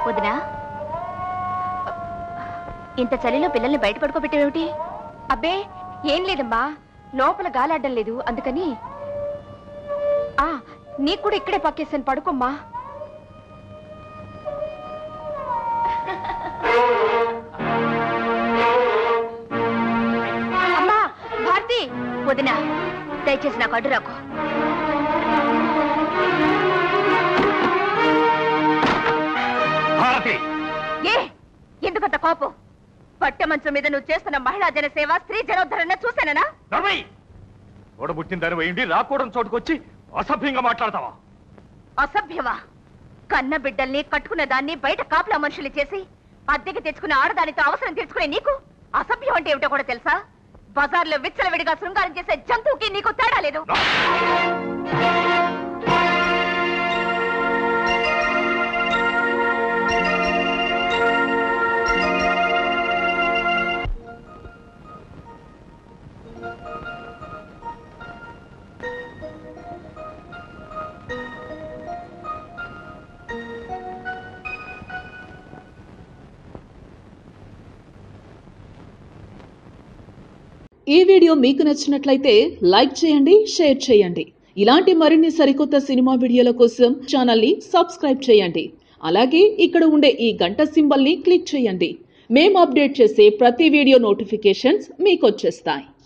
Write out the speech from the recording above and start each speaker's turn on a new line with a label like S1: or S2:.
S1: వదినా ఇంత చలిలో పిల్లల్ని బయట పడుకోబెట్టేమిటి
S2: అబ్బే ఏం లేదమ్మా లోపల గాలాడడం లేదు అందుకని ఆ నీకు కూడా ఇక్కడే పక్కేసాను పడుకోమ్మా అమ్మా భారతి
S1: వదినా దయచేసి నాకు అడ్డు రాకు
S3: భారతి
S1: ఏ ఎందుకంత కోపం పట్టె మంచం మీద నువ్వు చేస్తున్న మహిళా జన సేవ స్త్రీ జనోద్ధరణ చూశాననా
S3: నర్మై ఓడబుట్టిన దాని వేయండి రాకూడని చోటుకొచ్చి అసభ్యంగా మాట్లాడతావా
S1: అసభ్యమా కన్న బిడ్డల్ని కట్టుకున్న దాన్ని బయట కాపలా మనుషులు చేసి అద్దెకి తెచ్చుకున్న ఆడదానితో అవసరం తీర్చుకునే నీకు అసభ్యం అంటే ఏమిటో కూడా తెలుసా బజార్లో విచ్చలవిడిగా శృంగారం చేసే జంతువుకి నీకు తేడా లేదు
S4: ఈ వీడియో మీకు నచ్చినట్లయితే లైక్ చేయండి షేర్ చేయండి ఇలాంటి మరిన్ని సరికొత్త సినిమా వీడియోల కోసం ఛానల్ని సబ్స్క్రైబ్ చేయండి అలాగే ఇక్కడ ఉండే ఈ గంట సింబల్ని క్లిక్ చేయండి మేము అప్డేట్ చేసే ప్రతి వీడియో నోటిఫికేషన్స్ మీకు వచ్చేస్తాయి